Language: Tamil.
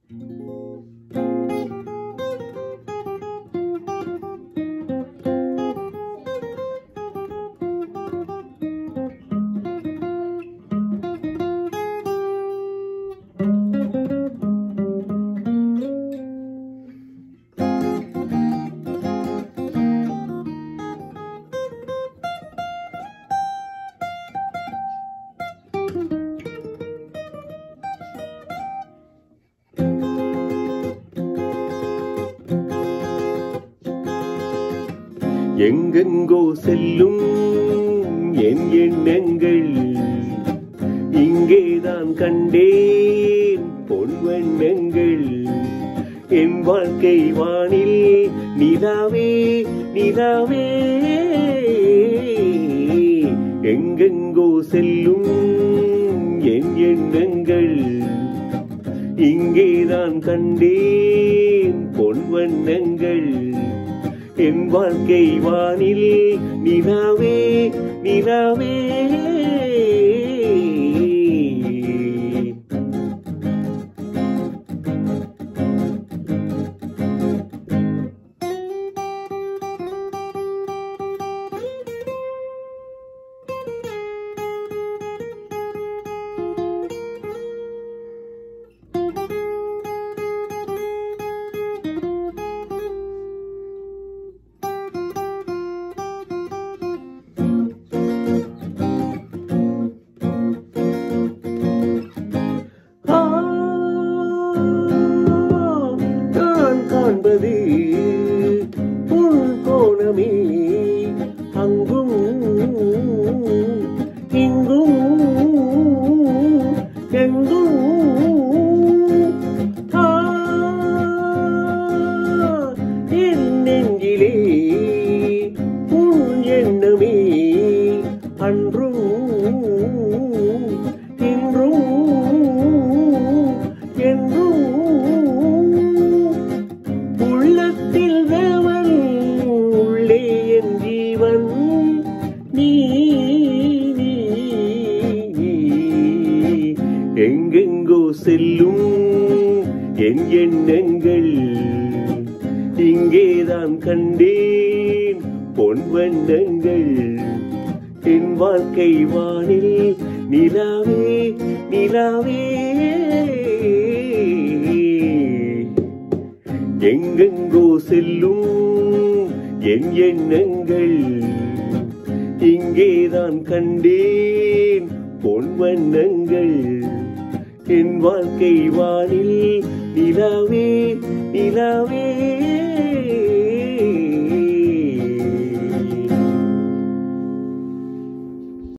எங்கெங்கோ செல்லும் என் எண்ணங்கள் இங்கேதான் கண்டேன் பொன்வண்ணங்கள் என் வாழ்க்கை வானில் நிலாவே நிலாவே எங்கெங்கோ செல்லும் என் எண்ணங்கள் இங்கேதான் கண்டேன் பொன்வண்ணங்கள் என் வாழ்க்கை வானில் நிலாவே நிலாவே ஆ, நான் காண்பது உன் கோணமே அங்கும் இங்கும் எங்கும் ஆ, என் நெஞ்சிலே உன் எண்ணமே அன்றும் இன்றும் என்றும் உள்ளத்தில் தேவன் உள்ளே என் ஜீவன் நீ நீ, நீ. எங்கெங்கோ செல்லும் என் எண்ணங்கள் இங்கேதான் கண்டேன் பொன் வண்ணங்கள் என் வாழ்க்கை வானில் நிலாவே நிலாவே எங்கெங்கோ செல்லும் என் எண்ணங்கள் இங்கேதான் கண்டேன் பொன் வண்ணங்கள் என் வாழ்க்கை வானில் நிலாவே நிலாவே